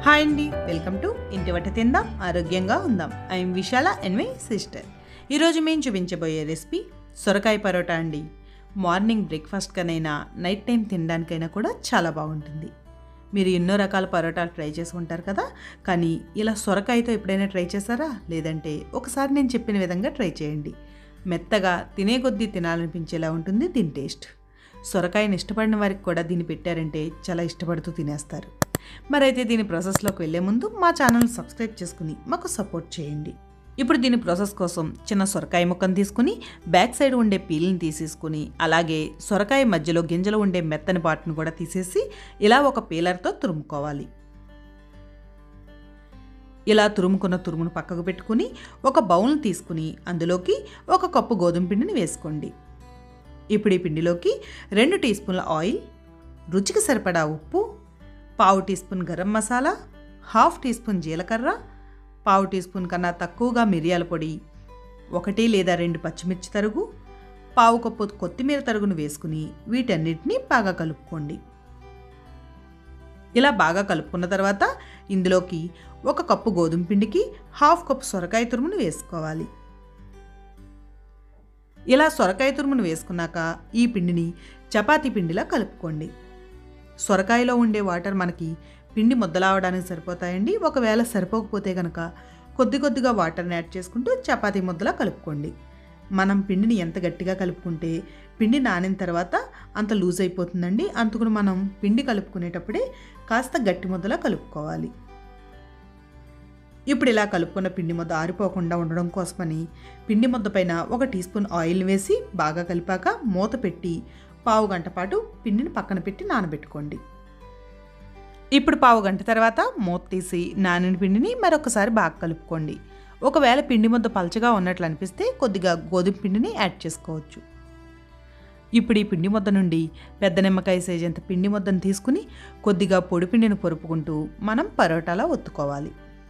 hi అండి welcome to ఇంటి వంట తిందాం ఆరోగ్యంగా ఉందాం I'm Vishala and my sister ఈరోజు మేము చూపించబోయే రెసిపీ సొరకాయ పరోటా అండి మార్నింగ్ బ్రేక్ఫాస్ట్కనైనా నైట్ టైం తినడానికైనా కూడా చాలా బాగుంటుంది మీరు ఎన్నో రకాల పరోటాలు ట్రై చేసి ఉంటారు కదా కానీ ఇలా సొరకాయతో ఎప్పుడైనా ట్రై చేశారా లేదంటే ఒకసారి నేను చెప్పిన విధంగా ట్రై చేయండి మెత్తగా తినే కొద్దీ తినాలనిపించేలా ఉంటుంది దీని టేస్ట్ సొరకాయని ఇష్టపడిన వారికి కూడా దీన్ని పెట్టారంటే చాలా ఇష్టపడుతూ తినేస్తారు మరైతే దీని ప్రాసెస్లోకి వెళ్ళే ముందు మా ఛానల్ సబ్స్క్రైబ్ చేసుకుని మాకు సపోర్ట్ చేయండి ఇప్పుడు దీని ప్రాసెస్ కోసం చిన్న సొరకాయ ముక్కను తీసుకుని బ్యాక్ సైడ్ ఉండే పీల్ని తీసేసుకుని అలాగే సొరకాయ మధ్యలో గింజలు ఉండే మెత్తని పాటును కూడా తీసేసి ఇలా ఒక పీలర్తో తురుముకోవాలి ఇలా తురుముకున్న తురుమును పక్కకు పెట్టుకుని ఒక బౌల్ని తీసుకుని అందులోకి ఒక కప్పు గోధుమ పిండిని వేసుకోండి ఇప్పుడు ఈ పిండిలోకి రెండు టీ స్పూన్ల ఆయిల్ రుచికి సరిపడా ఉప్పు పావు teaspoon garam masala half teaspoon జీలకర్ర పావు టీ స్పూన్ కన్నా తక్కువగా మిరియాల పొడి ఒకటి లేదా రెండు పచ్చిమిర్చి తరుగు పావు కప్పు కొత్తిమీర తరుగును వేసుకుని వీటన్నిటిని బాగా కలుపుకోండి ఇలా బాగా కలుపుకున్న తర్వాత ఇందులోకి ఒక కప్పు గోధుమ పిండికి హాఫ్ కప్పు సొరకాయ తురుమును వేసుకోవాలి ఇలా సొరకాయ తురుమును వేసుకున్నాక ఈ పిండిని చపాతీ పిండిలా కలుపుకోండి సొరకాయలో ఉండే వాటర్ మనకి పిండి ముద్దలావడానికి సరిపోతాయండి ఒకవేళ సరిపోకపోతే కనుక కొద్ది కొద్దిగా వాటర్ని యాడ్ చేసుకుంటూ చపాతీ ముద్దలా కలుపుకోండి మనం పిండిని ఎంత గట్టిగా కలుపుకుంటే పిండి నానిన తర్వాత అంత లూజ్ అయిపోతుందండి అందుకని మనం పిండి కలుపుకునేటప్పుడే కాస్త గట్టి ముద్దలా కలుపుకోవాలి ఇప్పుడు ఇలా కలుపుకున్న పిండి ముద్ద ఆరిపోకుండా ఉండడం కోసమని పిండి ముద్ద పైన ఒక టీ స్పూన్ ఆయిల్ వేసి బాగా కలిపాక మూత పెట్టి పావు గంట పాటు పిండిని పక్కన పెట్టి నానబెట్టుకోండి ఇప్పుడు పావు గంట తర్వాత మూత తీసి నానిన పిండిని మరొకసారి బాగా కలుపుకోండి ఒకవేళ పిండి ముద్ద పలచగా ఉన్నట్లు అనిపిస్తే కొద్దిగా గోధుమ పిండిని యాడ్ చేసుకోవచ్చు ఇప్పుడు ఈ పిండి ముద్ద నుండి పెద్ద నిమ్మకాయ సైజ్ అంత పిండి ముద్దను తీసుకుని కొద్దిగా పొడి పిండిని పొరుపుకుంటూ మనం పరోటాలా ఒత్తుకోవాలి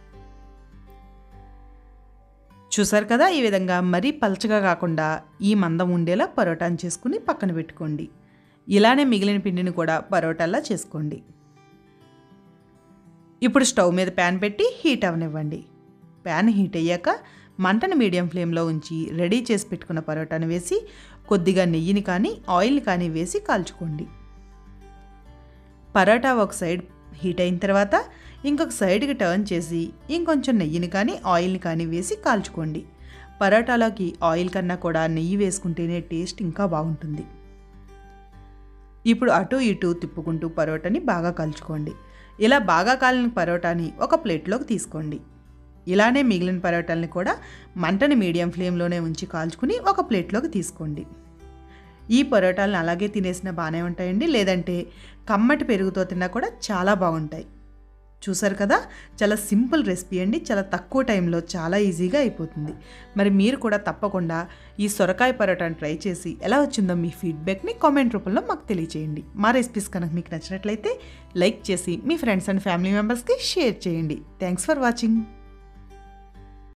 చూసారు కదా ఈ విధంగా మరీ పలచగా కాకుండా ఈ మందం ఉండేలా పరోటాను చేసుకుని పక్కన పెట్టుకోండి ఇలానే మిగిలిన పిండిని కూడా పరోటాలా చేసుకోండి ఇప్పుడు స్టవ్ మీద ప్యాన్ పెట్టి హీట్ అవనివ్వండి ప్యాన్ హీట్ అయ్యాక మంటను మీడియం ఫ్లేమ్లో ఉంచి రెడీ చేసి పెట్టుకున్న పరోటాను వేసి కొద్దిగా నెయ్యిని కానీ ఆయిల్ని కానీ వేసి కాల్చుకోండి పరోటా ఒక సైడ్ హీట్ అయిన తర్వాత ఇంకొక సైడ్కి టర్న్ చేసి ఇంకొంచెం నెయ్యిని కానీ ఆయిల్ని కానీ వేసి కాల్చుకోండి పరోటాలోకి ఆయిల్ కన్నా కూడా నెయ్యి వేసుకుంటేనే టేస్ట్ ఇంకా బాగుంటుంది ఇప్పుడు అటు ఇటు తిప్పుకుంటూ పరోటాని బాగా కాల్చుకోండి ఇలా బాగా కాలిన పరోటాని ఒక ప్లేట్లోకి తీసుకోండి ఇలానే మిగిలిన పరోటాలని కూడా మంటని మీడియం ఫ్లేమ్లోనే ఉంచి కాల్చుకుని ఒక ప్లేట్లోకి తీసుకోండి ఈ పరోటాలను అలాగే తినేసిన బాగానే ఉంటాయండి లేదంటే కమ్మటి పెరుగుతో తిన్నా కూడా చాలా బాగుంటాయి చూసారు కదా చాలా సింపుల్ రెసిపీ అండి చాలా తక్కువ టైంలో చాలా ఈజీగా అయిపోతుంది మరి మీరు కూడా తప్పకుండా ఈ సొరకాయ పరోటాను ట్రై చేసి ఎలా వచ్చిందో మీ ఫీడ్బ్యాక్ని కామెంట్ రూపంలో మాకు తెలియచేయండి మా రెసిపీస్ కనుక మీకు నచ్చినట్లయితే లైక్ చేసి మీ ఫ్రెండ్స్ అండ్ ఫ్యామిలీ మెంబర్స్కి షేర్ చేయండి థ్యాంక్స్ ఫర్ వాచింగ్